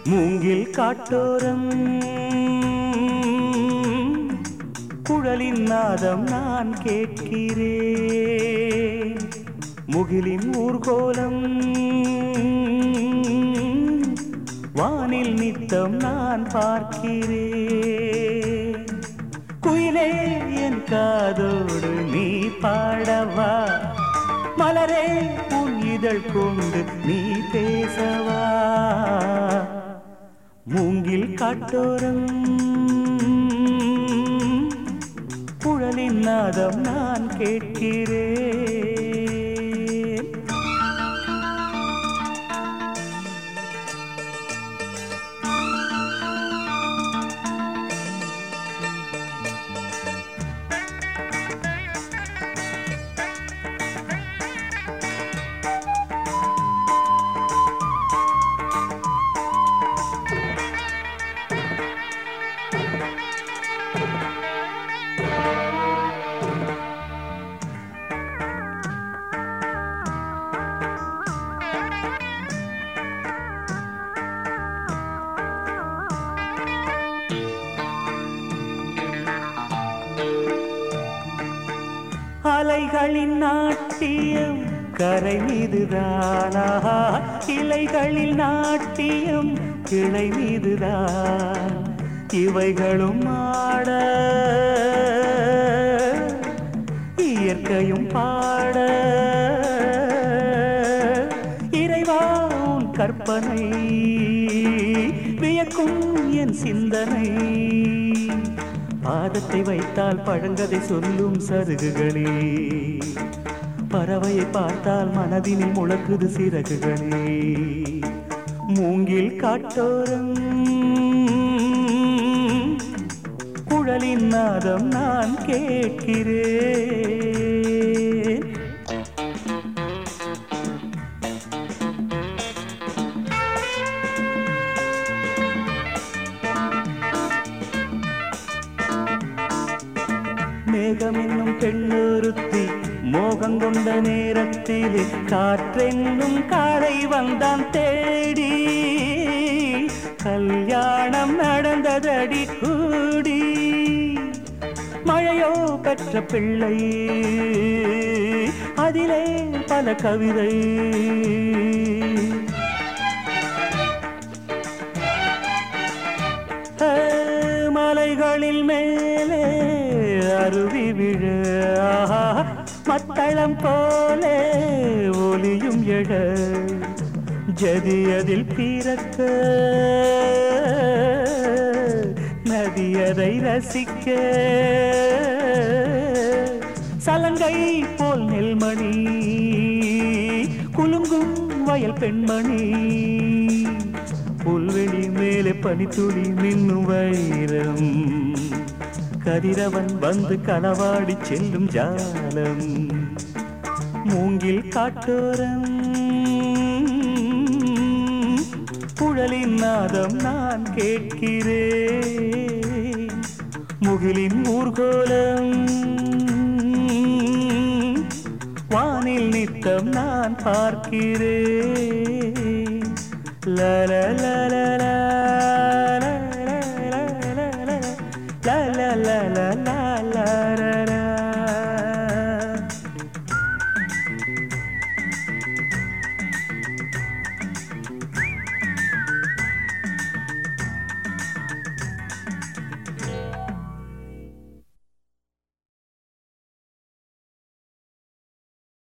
மூங்கில் காட்டோரம் குழலின் நாதம் நான் கேட்கிறேன் முகிலின் ஊர்கோலம் வானில் நித்தம் நான் பார்க்கிறேன் குயிலே என் காதோடு நீ பாடவா மலரே உன் இதழ் கொண்டு நீ பேசவா மூங்கில் காட்டோரம் குழலின் நாதம் நான் கேட்கிறேன் அலைகளின் நாட்டியம் கரை மீதுதானா இலைகளில் நாட்டியம் கிளை மீதுதான் இவைகளும் ஆட இயற்கையும் பாட இறைவா உன் கற்பனை வியக்கும் என் சிந்தனை பாதத்தை வைத்தால் பழங்கதை சொல்லும் சருகுகளே பறவையை பார்த்தால் மனதினில் முழக்குது சிறகுகளே மூங்கில் காட்டோரம் குழலின் நாதம் நான் கேட்கிறேன் மேகம் என்னும் பெண்ணொருத்தி மோகம் கொண்ட நேரத்திலே காற்றென்னும் காரை வந்தான் தேடி கல்யாணம் நடந்ததடி கூடி மழையோ பெற்ற பிள்ளை அதிலே பல கவிதை ஏ, மலைகளில் மேலே அருவி விழ ஆஹா, மத்தளம் போலே ஒலியும் எழ ஜதியதில் பிறக்க நதியதை ரசிக்க சலங்கை போல் நெல்மணி குலுங்கும் வயல் பெண்மணி புல்வெளி மேலே பனித்துளி மின்னும் வைரம் கதிரவன் வந்து களவாடி செல்லும் ஜாலம் மூங்கில் காட்டோரம் குழலின் நாதம் நான் கேட்கிறேன் முகிலின் ஊர்கோலம் வானில் நித்தம் நான் பார்க்கிறேன் la la la la la la la la la la la la la la la la